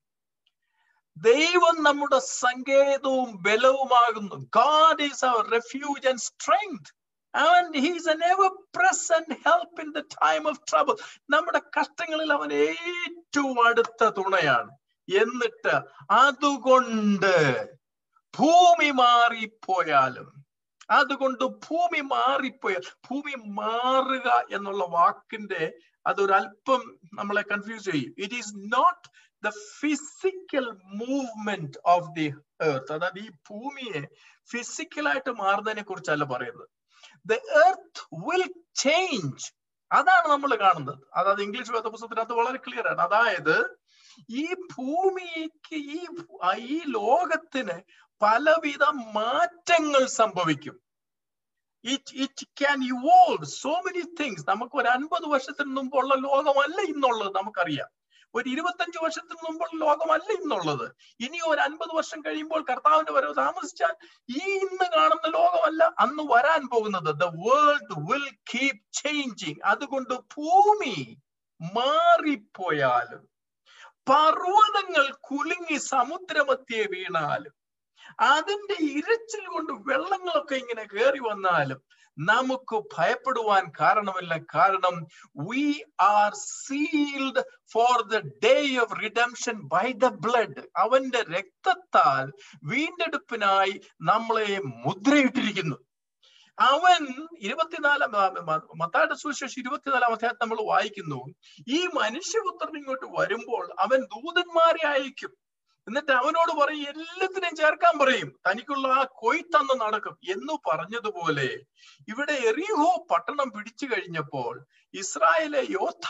Speaker 2: ദൈവം നമ്മുടെ സങ്കേതവും ബലവുമാകുന്നു God is our refuge and strength and he's an ever present help in the time of trouble നമ്മുടെ കഷ്ടങ്ങളിൽ അവൻ ഏറ്റവും അടുത്ത തുണയാണ് എന്നിട്ട് അതുകൊണ്ട് ഭൂമി മാറിപ്പോയാലും അതുകൊണ്ട് ഭൂമി മാറിപ്പോയാൽ ഭൂമി മാറുക എന്നുള്ള വാക്കിന്റെ അതൊരല്പം നമ്മളെ കൺഫ്യൂസ് ചെയ്യും it is not the physical movement of the earth അതായത് ഈ ഭൂമിയെ ഫിസിക്കലായിട്ട് മാറുന്നതിനെ കുറിച്ചല്ല പറയുന്നത് ദ എർത്ത് വിൽ ചേഞ്ച് അതാണ് നമ്മൾ കാണുന്നത് അതായത് ഇംഗ്ലീഷ് വേദപുസ്തകത്തിനകത്ത് വളരെ ക്ലിയർ ആണ് അതായത് ഈ ഭൂമിക്ക് ഈ ഈ ലോകത്തിന് പലവിധ മാറ്റങ്ങൾ സംഭവിക്കും it it can evolve so many things നമുക്ക് ഒരു അൻപത് വർഷത്തിന് മുമ്പുള്ള ലോകമല്ല ഇന്നുള്ളത് നമുക്കറിയാം ഒരു ഇരുപത്തഞ്ച് വർഷത്തിന് മുമ്പുള്ള ലോകമല്ല ഇന്നുള്ളത് ഇനി ഒരു അൻപത് വർഷം കഴിയുമ്പോൾ കർത്താവിന്റെ വരവ് താമസിച്ചാൽ ഈ ഇന്ന് കാണുന്ന ലോകമല്ല അന്ന് വരാൻ പോകുന്നത് the world will keep changing അതുകൊണ്ട് ഭൂമി മാറിപ്പോയാലും പർവ്വതങ്ങൾ കുലുങ്ങി സമുദ്രമധ്യേ വീണാലും അതിന്റെ ഇരച്ചിൽ കൊണ്ട് വെള്ളങ്ങളൊക്കെ ഇങ്ങനെ കയറി വന്നാലും നമുക്ക് ഭയപ്പെടുവാൻ കാരണമില്ല കാരണം we are sealed for the day of redemption by the blood അവന്റെ രക്തത്താൽ വീണ്ടെടുപ്പിനായി നമ്മളെ മുദ്രയിട്ടിരിക്കുന്നു അവൻ ഇരുപത്തിനാലാം മത്തായുടെ സുവിശേഷം ഇരുപത്തിനാലാം അധ്യായത്തിൽ നമ്മൾ വായിക്കുന്നു ഈ മനുഷ്യപുത്രൻ ഇങ്ങോട്ട് വരുമ്പോൾ അവൻ ദൂതന്മാരെ അയക്കും എന്നിട്ട് അവനോട് പറയും എല്ലാത്തിനെയും ചേർക്കാൻ പറയും തനിക്കുള്ള ആ കൊയ്ത്തന്ന് നടക്കും എന്ന് പറഞ്ഞതുപോലെ ഇവിടെ എറിഹോ പട്ടണം പിടിച്ചു കഴിഞ്ഞപ്പോൾ ഇസ്രായേലെ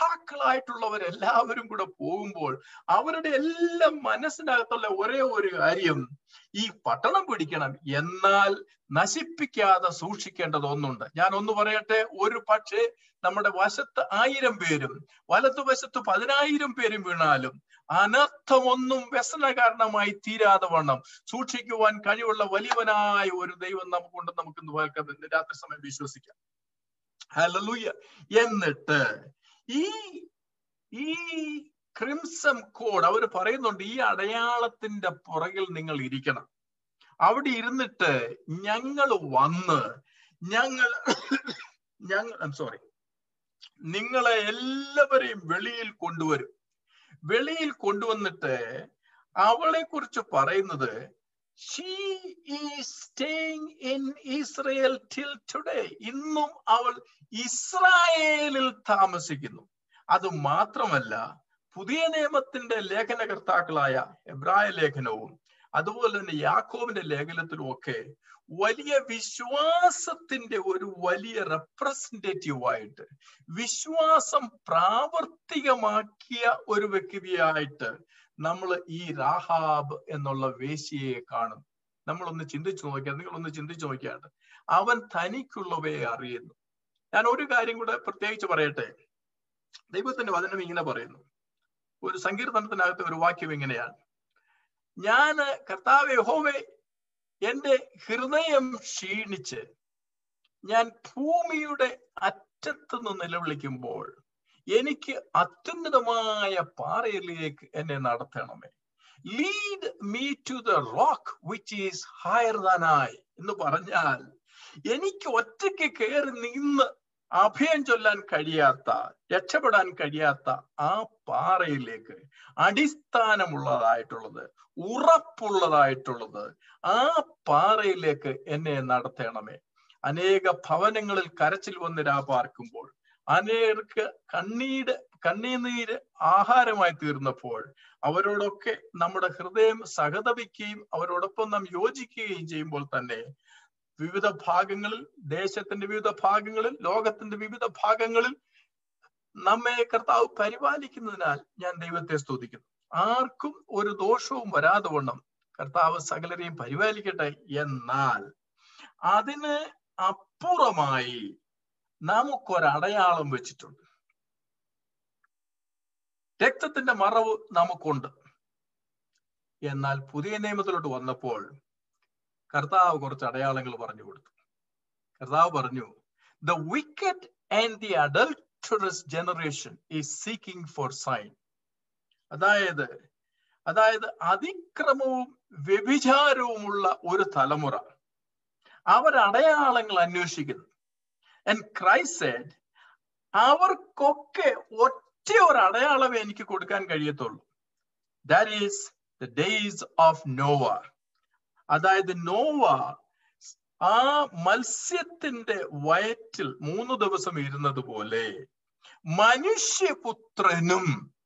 Speaker 2: യോദ്ധാക്കളായിട്ടുള്ളവരെല്ലാവരും കൂടെ പോകുമ്പോൾ അവരുടെ എല്ലാം മനസ്സിനകത്തുള്ള ഒരേ ഒരു കാര്യം ഈ പട്ടണം പിടിക്കണം എന്നാൽ നശിപ്പിക്കാതെ സൂക്ഷിക്കേണ്ടത് ഒന്നുണ്ട് ഞാൻ ഒന്ന് പറയട്ടെ ഒരു പക്ഷേ നമ്മുടെ വശത്ത് ആയിരം പേരും വലതുവശത്ത് പതിനായിരം പേരും വീണാലും അനർത്ഥമൊന്നും വ്യസന കാരണമായി തീരാതെ വണ്ണം സൂക്ഷിക്കുവാൻ കഴിവുള്ള വലിയവനായ ഒരു ദൈവം നമുക്കുണ്ട് നമുക്ക് ഇന്ന് രാത്രി സമയം വിശ്വസിക്കാം ഹലലൂയ എന്നിട്ട് ഈ ഈ ക്രിംസം കോഡ് അവർ പറയുന്നുണ്ട് ഈ അടയാളത്തിന്റെ പുറകിൽ നിങ്ങൾ ഇരിക്കണം അവിടെ ഇരുന്നിട്ട് ഞങ്ങൾ വന്ന് ഞങ്ങൾ ഞങ്ങൾ സോറി നിങ്ങളെ എല്ലാവരെയും വെളിയിൽ കൊണ്ടുവരും വെളിയിൽ കൊണ്ടുവന്നിട്ട് അവളെ കുറിച്ച് പറയുന്നത് she is staying in Israel till today ഇന്നും അവൾ ഇസ്രായേലിൽ താമസിക്കുന്നു അത് മാത്രമല്ല പുതിയ നിയമത്തിന്റെ ലേഖനകർത്താക്കളായ എബ്രായ ലേഖനവും അതുപോലെ തന്നെ യാക്കോബിന്റെ ലേഖനത്തിലും ഒക്കെ വലിയ വിശ്വാസത്തിന്റെ ഒരു വലിയ റെപ്രസെന്റേറ്റീവ് ആയിട്ട് വിശ്വാസം പ്രാവർത്തികമാക്കിയ ഒരു വ്യക്തിയായിട്ട് നമ്മൾ ഈ രാഹാബ് എന്നുള്ള വേശിയെ കാണും നമ്മളൊന്ന് ചിന്തിച്ചു നോക്കിയാൽ നിങ്ങളൊന്ന് ചിന്തിച്ചു നോക്കിയാണ്ട് അവൻ തനിക്കുള്ളവയെ അറിയുന്നു ഞാൻ ഒരു കാര്യം കൂടെ പ്രത്യേകിച്ച് പറയട്ടെ ദൈവത്തിന്റെ വചനം ഇങ്ങനെ പറയുന്നു ഒരു സങ്കീർത്തനത്തിനകത്ത് ഒരു വാക്യം ഇങ്ങനെയാണ് ഞാൻ കർത്താവ് യഹോവേ എന്റെ ഹൃദയം ക്ഷീണിച്ച് ഞാൻ ഭൂമിയുടെ അറ്റത്ത് നിന്ന് നിലവിളിക്കുമ്പോൾ എനിക്ക് അത്യുന്നതമായ പാറയിലേക്ക് എന്നെ നടത്തണമേ lead me to the rock which is higher than I എന്ന് പറഞ്ഞാൽ എനിക്ക് ഒറ്റയ്ക്ക് കയറി നിന്ന് അഭയം ചൊല്ലാൻ കഴിയാത്ത രക്ഷപ്പെടാൻ കഴിയാത്ത ആ പാറയിലേക്ക് അടിസ്ഥാനമുള്ളതായിട്ടുള്ളത് ഉറപ്പുള്ളതായിട്ടുള്ളത് ആ പാറയിലേക്ക് എന്നെ നടത്തണമേ അനേക ഭവനങ്ങളിൽ കരച്ചിൽ വന്ന് രാപാർക്കുമ്പോൾ അനേകർക്ക് കണ്ണീര് കണ്ണീനീര് ആഹാരമായി തീർന്നപ്പോൾ അവരോടൊക്കെ നമ്മുടെ ഹൃദയം സഹതപിക്കുകയും അവരോടൊപ്പം നാം യോജിക്കുകയും ചെയ്യുമ്പോൾ തന്നെ വിവിധ ഭാഗങ്ങളിൽ ദേശത്തിന്റെ വിവിധ ഭാഗങ്ങളിൽ ലോകത്തിന്റെ വിവിധ ഭാഗങ്ങളിൽ നമ്മെ കർത്താവ് പരിപാലിക്കുന്നതിനാൽ ഞാൻ ദൈവത്തെ സ്തുതിക്കുന്നു ആർക്കും ഒരു ദോഷവും വരാതെ വണ്ണം കർത്താവ് സകലരെയും പരിപാലിക്കട്ടെ എന്നാൽ അതിന് അപ്പുറമായി നമുക്കൊരടയാളം വെച്ചിട്ടുണ്ട് രക്തത്തിന്റെ മറവ് നമുക്കുണ്ട് എന്നാൽ പുതിയ നിയമത്തിലോട്ട് വന്നപ്പോൾ കർത്താവ് കുറച്ച് അടയാളങ്ങൾ പറഞ്ഞു കൊടുത്തു കർത്താവ് പറഞ്ഞു the wicked and the adulterous generation is seeking for sign അതായത് അതായത് അതിക്രമവും വ്യഭിചാരവുമുള്ള ഒരു തലമുറ അവർ അടയാളങ്ങൾ അന്വേഷിക്കുന്നു ആൻഡ് ക്രൈസെഡ് അവർക്കൊക്കെ ഒറ്റ ഒരു അടയാളമേ എനിക്ക് കൊടുക്കാൻ കഴിയത്തുള്ളൂ that is the days of Noah അതായത് നോവ ആ മത്സ്യത്തിന്റെ വയറ്റിൽ മൂന്ന് ദിവസം ഇരുന്നത് പോലെ മനുഷ്യപുത്രനും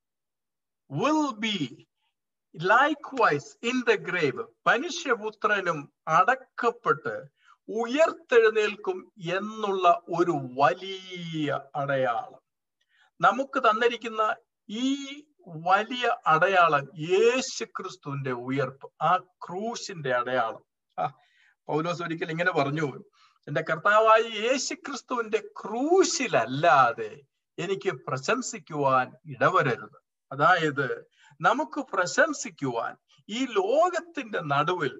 Speaker 2: will be likewise in the grave മനുഷ്യപുത്രനും അടക്കപ്പെട്ട് ഉയർത്തെഴുന്നേൽക്കും എന്നുള്ള ഒരു വലിയ അടയാളം നമുക്ക് തന്നിരിക്കുന്ന ഈ വലിയ അടയാളം യേശു ക്രിസ്തുവിന്റെ ഉയർപ്പ് ആ ക്രൂശിന്റെ അടയാളം ആ പൗലോസ് ഒരിക്കൽ ഇങ്ങനെ പറഞ്ഞു എന്റെ കർത്താവായ യേശു ക്രിസ്തുവിന്റെ ക്രൂശിലല്ലാതെ എനിക്ക് പ്രശംസിക്കുവാൻ ഇടവരരുത് അതായത് നമുക്ക് പ്രശംസിക്കുവാൻ ഈ ലോകത്തിന്റെ നടുവിൽ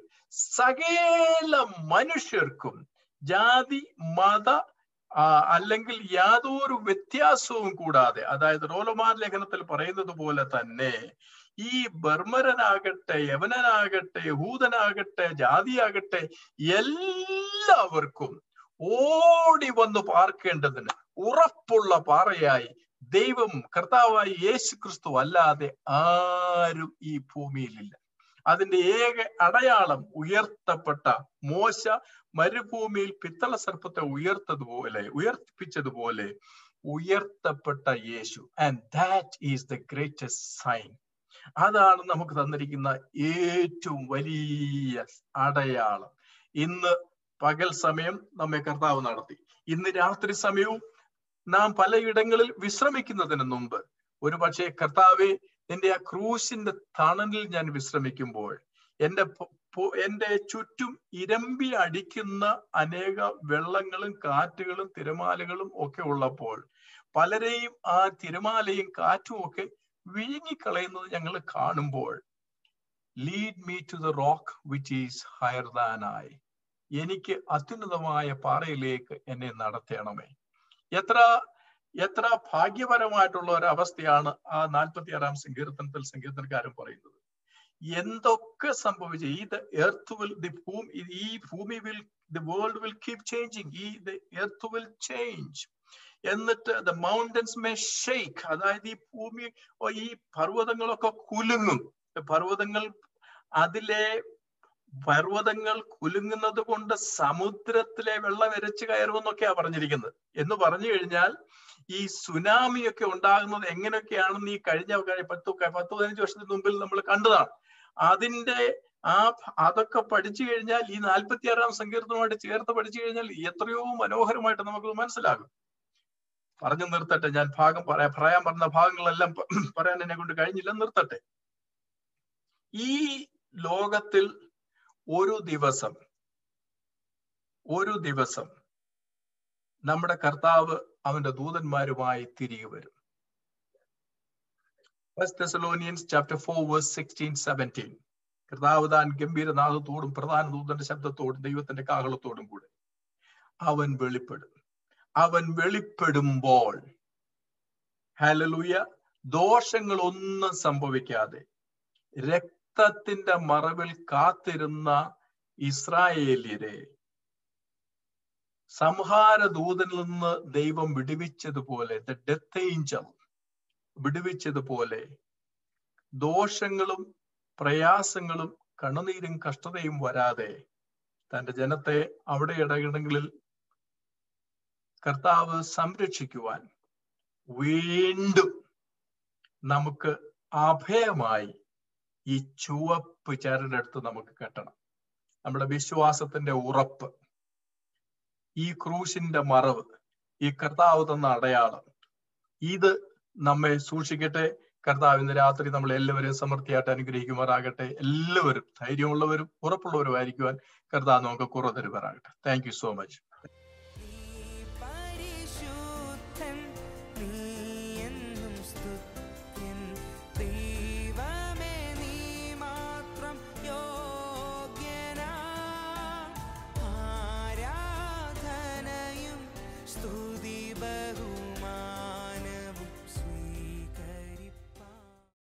Speaker 2: സകല മനുഷ്യർക്കും ജാതി മത അല്ലെങ്കിൽ യാതൊരു വ്യത്യാസവും കൂടാതെ അതായത് റോലമാർ ലേഖനത്തിൽ പറയുന്നത് പോലെ തന്നെ ഈ ബർമരനാകട്ടെ യവനനാകട്ടെ യഹൂദനാകട്ടെ ജാതിയാകട്ടെ എല്ലാവർക്കും ഓടി വന്ന് പാർക്കേണ്ടതിന് ഉറപ്പുള്ള പാറയായി ദൈവം കർത്താവായി യേശു ക്രിസ്തു അല്ലാതെ ആരും ഈ ഭൂമിയിലില്ല അതിന്റെ ഏക അടയാളം ഉയർത്തപ്പെട്ട മോശ മരുഭൂമിയിൽ പിത്തള സർപ്പത്തെ ഉയർത്തതുപോലെ ഉയർത്തിപ്പിച്ചതുപോലെ ഉയർത്തപ്പെട്ട യേശു and that is the greatest sign അതാണ് നമുക്ക് തന്നിരിക്കുന്ന ഏറ്റവും വലിയ അടയാളം ഇന്ന് പകൽ സമയം നമ്മെ കർത്താവ് നടത്തി ഇന്ന് രാത്രി സമയവും നാം പലയിടങ്ങളിൽ വിശ്രമിക്കുന്നതിന് മുമ്പ് ഒരു പക്ഷേ കർത്താവെ നിന്റെ ആ ക്രൂശിന്റെ തണലിൽ ഞാൻ വിശ്രമിക്കുമ്പോൾ എന്റെ എന്റെ ചുറ്റും ഇരമ്പി അടിക്കുന്ന അനേക വെള്ളങ്ങളും കാറ്റുകളും തിരമാലകളും ഒക്കെ ഉള്ളപ്പോൾ പലരെയും ആ തിരമാലയും കാറ്റും ഒക്കെ വിഴുങ്ങിക്കളയുന്നത് ഞങ്ങൾ കാണുമ്പോൾ lead me to the rock which is higher than I എനിക്ക് അത്യുന്നതമായ പാറയിലേക്ക് എന്നെ നടത്തണമേ എത്ര എത്ര ഭാഗ്യപരമായിട്ടുള്ള ഒരു അവസ്ഥയാണ് ആ നാൽപ്പത്തി ആറാം സങ്കീർത്തനത്തിൽ സങ്കീർത്തനക്കാരൻ പറയുന്നത് എന്തൊക്കെ സംഭവിച്ചു ഈ ദ എർത്ത് വിൽ ദി ഭൂമി ഈ ഭൂമി will the world will keep changing ഈ ദ എർത്ത് വിൽ ചേഞ്ച് എന്നിട്ട് ദ മൗണ്ടൻസ് മേ ഷെയ്ക്ക് അതായത് ഈ ഭൂമി ഈ പർവ്വതങ്ങളൊക്കെ കുലുങ്ങും പർവ്വതങ്ങൾ അതിലെ പർവ്വതങ്ങൾ കുലുങ്ങുന്നത് കൊണ്ട് സമുദ്രത്തിലെ വെള്ളം എരച്ചു കയറുമെന്നൊക്കെയാ പറഞ്ഞിരിക്കുന്നത് എന്ന് പറഞ്ഞു കഴിഞ്ഞാൽ ഈ സുനാമിയൊക്കെ ഉണ്ടാകുന്നത് എങ്ങനെയൊക്കെയാണെന്ന് ഈ കഴിഞ്ഞ പത്ത് പത്ത് പതിനഞ്ച് വർഷത്തിന് മുമ്പിൽ നമ്മൾ കണ്ടതാണ് അതിന്റെ ആ അതൊക്കെ പഠിച്ചു കഴിഞ്ഞാൽ ഈ നാൽപ്പത്തി ആറാം സങ്കീർത്തനമായിട്ട് ചേർത്ത് പഠിച്ചു കഴിഞ്ഞാൽ എത്രയോ മനോഹരമായിട്ട് നമുക്ക് മനസ്സിലാകും പറഞ്ഞു നിർത്തട്ടെ ഞാൻ ഭാഗം പറയാ പറയാൻ പറഞ്ഞ ഭാഗങ്ങളെല്ലാം പറയാൻ എന്നെ കൊണ്ട് കഴിഞ്ഞില്ല നിർത്തട്ടെ ഈ ലോകത്തിൽ ഒരു ദിവസം ഒരു ദിവസം നമ്മുടെ കർത്താവ് അവന്റെ ദൂതന്മാരുമായി തിരികെ വരും first Thessalonians chapter four verse sixteen seventeen കർത്താവ് താൻ ഗംഭീരനാഥത്തോടും പ്രധാന ദൂതന്റെ ശബ്ദത്തോടും ദൈവത്തിന്റെ കാഹളത്തോടും കൂടെ അവൻ വെളിപ്പെടും അവൻ വെളിപ്പെടുമ്പോൾ ഹലലൂയ ദോഷങ്ങളൊന്നും സംഭവിക്കാതെ രക്തത്തിന്റെ മറവിൽ കാത്തിരുന്ന ഇസ്രായേലിയരെ സംഹാര ദൂതനിൽ നിന്ന് ദൈവം വിടുവിച്ചതുപോലെ ദ ഡെത്ത് ഏഞ്ചൽ വിടുവിച്ചതുപോലെ ദോഷങ്ങളും പ്രയാസങ്ങളും കണ്ണുനീരും കഷ്ടതയും വരാതെ തന്റെ ജനത്തെ അവിടെ ഇടയിടങ്ങളിൽ കർത്താവ് സംരക്ഷിക്കുവാൻ വീണ്ടും നമുക്ക് അഭയമായി ഈ ചുവപ്പ് ചരടെടുത്ത് നമുക്ക് കെട്ടണം നമ്മുടെ വിശ്വാസത്തിന്റെ ഉറപ്പ് ഈ ക്രൂശിന്റെ മറവ് ഈ കർത്താവ് തന്ന അടയാളം ഇത് നമ്മെ സൂക്ഷിക്കട്ടെ കർത്താവ് ഇന്ന് രാത്രി നമ്മൾ എല്ലാവരെയും സമൃദ്ധിയായിട്ട് അനുഗ്രഹിക്കുമാറാകട്ടെ എല്ലാവരും ധൈര്യമുള്ളവരും ഉറപ്പുള്ളവരും ആയിരിക്കുവാൻ കർത്താവ് നമുക്ക് കുറവ് തരുമാറാകട്ടെ താങ്ക് യു സോ മച്ച്